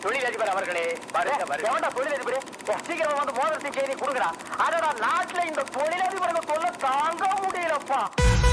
தொழிலதிபர் அவர்களே வருக வருக எவன்டா தொழிலதிபர் சீக்கிரம் வந்து மோதிரத்தின் செய்தி கொடுக்குறா அதோட நாட்டுல இந்த தொழிலதிபர்கள் தொல்லை தாங்க முடியலப்பா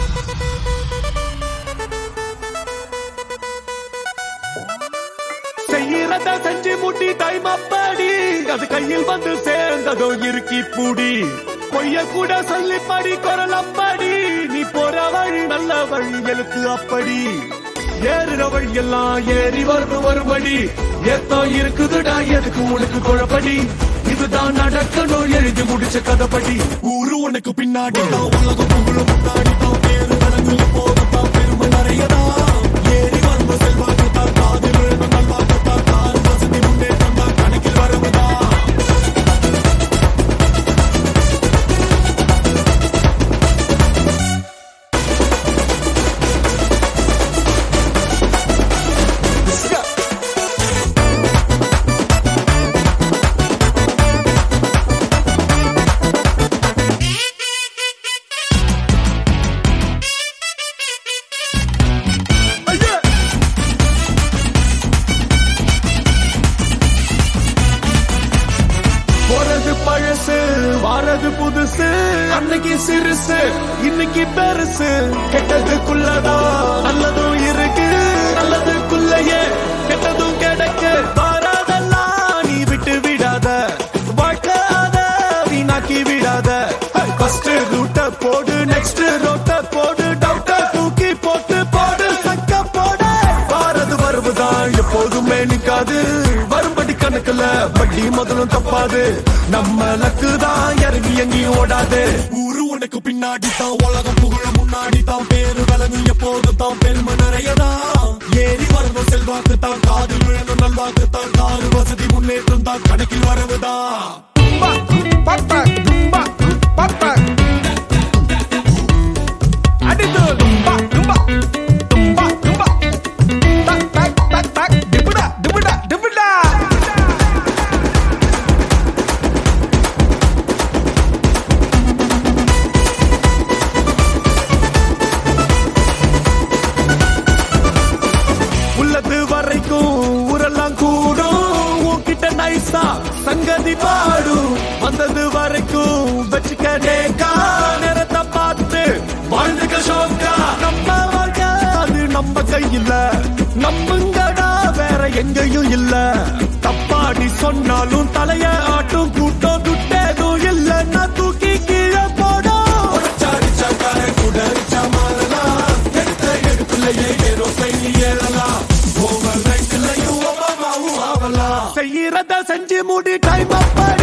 செய்யறத செஞ்சு முட்டி டைம் அப்படி அது கையில் வந்து சேர்ந்ததோ இறுக்கி பூடி பொய்ய கூட சொல்லி படி குரல் அப்படி நீ போற வழி நல்ல வழி எழுத்து அப்படி ஏறுற வழி எல்லாம் ஏறி வரும் மறுபடி ஏத்தோ இருக்குதுடா எதுக்கு உனக்கு குழப்படி இதுதான் நடக்கணும் எழுதி முடிச்ச கதைப்படி ஊரு உனக்கு பின்னாடி தான் உலகம் புகழும் முன்னாடி தான் பேரு நடந்து போகத்தான் பெருமை நிறையதா ஏறி வரும் செல்வாக்கு தான் காதில் விழுந்த நல்வாக்கு தான் கார் வசதி முன்னேற்றம் தான் கணக்கில் வரவுதா போறது பழசு வாரது புதுசு அன்னைக்கு சிறுசு இன்னைக்கு பெருசு கெட்டதுக்குள்ளதான் நல்லதும் இருக்கு நல்லதுக்குள்ளயே கெட்டதும் கிடைக்கு வராதெல்லாம் நீ விட்டு விடாத வாழ்க்காத வீணாக்கி விடாத ஃபர்ஸ்ட் ரூட்ட போடு நெக்ஸ்ட் ரோட்ட போடு டவுட்ட தூக்கி போட்டு போடு சக்க போடு வாரது வருவதான் எப்போதுமே நிக்காது வரும்படி கணக்குல வட்டி முதலும் தப்பாது நம்ம லக்கு தான் இறங்கி எங்கேயும் ஓடாது ஊரு உனக்கு பின்னாடி தான் உலகம் புகழ முன்னாடி தான் பேரு விலங்கு எப்போது தான் பெருமை நிறையதான் ஏறி வரணும் செல்வாக்கு தான் காதில் விழணும் நல்வாக்கு தான் காரு வசதி முன்னேற்றம் தான் கணக்கில் வரவுதான் உள்ளது வரைக்கும் ஊரெல்லாம் கூடும் உன்கிட்ட நைஸா சங்கதி பாடும் வந்தது வரைக்கும் வச்சுக்கடேக்கா நேரத்தை பார்த்து வாழ்ந்துக்க ஷோக்கா நம்ம வாழ்க்கை அது நம்ம கையில நம்புங்கடா வேற எங்கேயும் இல்ல தப்பாடி சொன்னாலும் தலைய ஆட்டும் கூட்டம் துட்டேதும் இல்லைன்னா தூக்கி கீழே போடும் உடச்சாடிச்சா கரை குடரிச்சா மாறலாம் எடுத்த எடுப்புலயே ஏரோப்ளைன் ஏறலாம் ஓவர் ரைட்லயும் ஒபாமாவும் ஆகலாம் செய்யறத செஞ்சு முடி டைம் அப்படி